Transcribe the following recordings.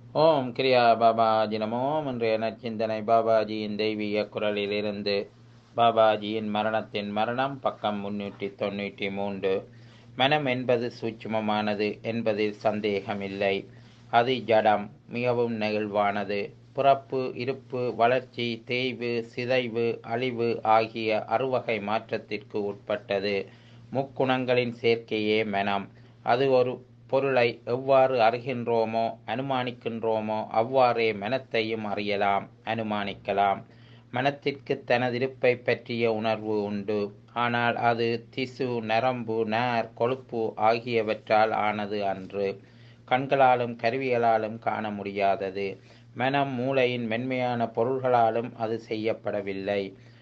ஓம் கிரியா பாபாஜி நமோம் இன்றைய நற்சிந்தனை பாபாஜியின் தெய்வீக குரலிலிருந்து பாபாஜியின் மரணத்தின் மரணம் பக்கம் முன்னூற்றி தொண்ணூற்றி மூன்று மனம் என்பது சூட்சுமமானது என்பதில் சந்தேகமில்லை அது ஜடம் மிகவும் நெகிழ்வானது பிறப்பு இருப்பு வளர்ச்சி தேய்வு சிதைவு அழிவு ஆகிய அறுவகை மாற்றத்திற்கு உட்பட்டது முக்குணங்களின் சேர்க்கையே மனம் அது ஒரு பொருளை எவ்வாறு அறிகின்றோமோ அனுமானிக்கின்றோமோ அவ்வாறே மனத்தையும் அறியலாம் அனுமானிக்கலாம் மனத்திற்கு தனதிருப்பை பற்றிய உணர்வு உண்டு ஆனால் அது திசு நரம்பு நார் கொழுப்பு ஆகியவற்றால் ஆனது அன்று கண்களாலும் கருவிகளாலும் காண முடியாதது மனம் மூளையின் மென்மையான பொருள்களாலும் அது செய்யப்படவில்லை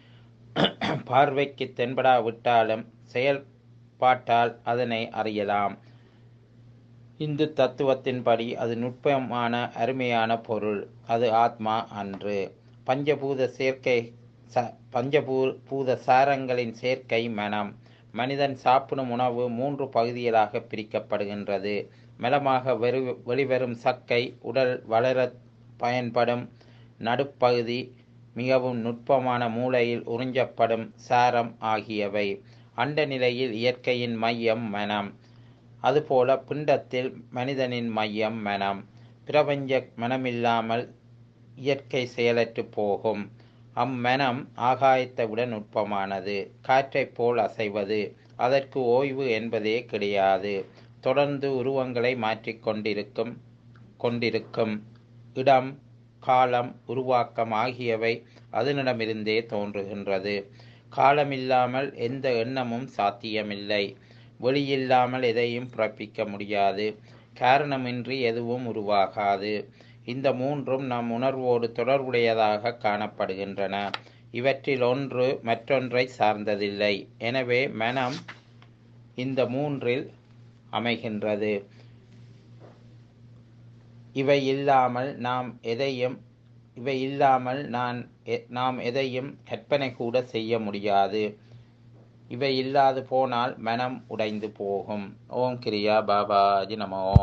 பார்வைக்கு தென்படாவிட்டாலும் செயல்பாட்டால் அதனை அறியலாம் இந்து தத்துவத்தின்படி அது நுட்பமான அருமையான பொருள் அது ஆத்மா அன்று பஞ்சபூத சேர்க்கை ச பஞ்சபூ பூத சாரங்களின் சேர்க்கை மனம் மனிதன் சாப்பிடும் உணவு மூன்று பகுதிகளாக பிரிக்கப்படுகின்றது மெலமாக வெறு வெளிவரும் சக்கை உடல் வளர பயன்படும் நடுப்பகுதி மிகவும் நுட்பமான மூளையில் உறிஞ்சப்படும் சாரம் ஆகியவை அண்ட நிலையில் இயற்கையின் மையம் மனம் அதுபோல பிண்டத்தில் மனிதனின் மையம் மனம் பிரபஞ்ச மனமில்லாமல் இயற்கை செயலற்று போகும் அம்மனம் ஆகாயத்தை விட நுட்பமானது காற்றைப் போல் அசைவது அதற்கு ஓய்வு என்பதே கிடையாது தொடர்ந்து உருவங்களை மாற்றிக்கொண்டிருக்கும் கொண்டிருக்கும் இடம் காலம் உருவாக்கம் ஆகியவை அதனிடமிருந்தே தோன்றுகின்றது காலமில்லாமல் எந்த எண்ணமும் சாத்தியமில்லை ஒளியில்லாமல் எதையும் பிறப்பிக்க முடியாது காரணமின்றி எதுவும் உருவாகாது இந்த மூன்றும் நம் உணர்வோடு தொடர்புடையதாக காணப்படுகின்றன இவற்றில் ஒன்று மற்றொன்றை சார்ந்ததில்லை எனவே மனம் இந்த மூன்றில் அமைகின்றது இவை இல்லாமல் நாம் எதையும் இவை இல்லாமல் நான் நாம் எதையும் கற்பனை கூட செய்ய முடியாது இவை இல்லாது போனால் மனம் உடைந்து போகும் ஓம் கிரியா பாபாஜி நமோ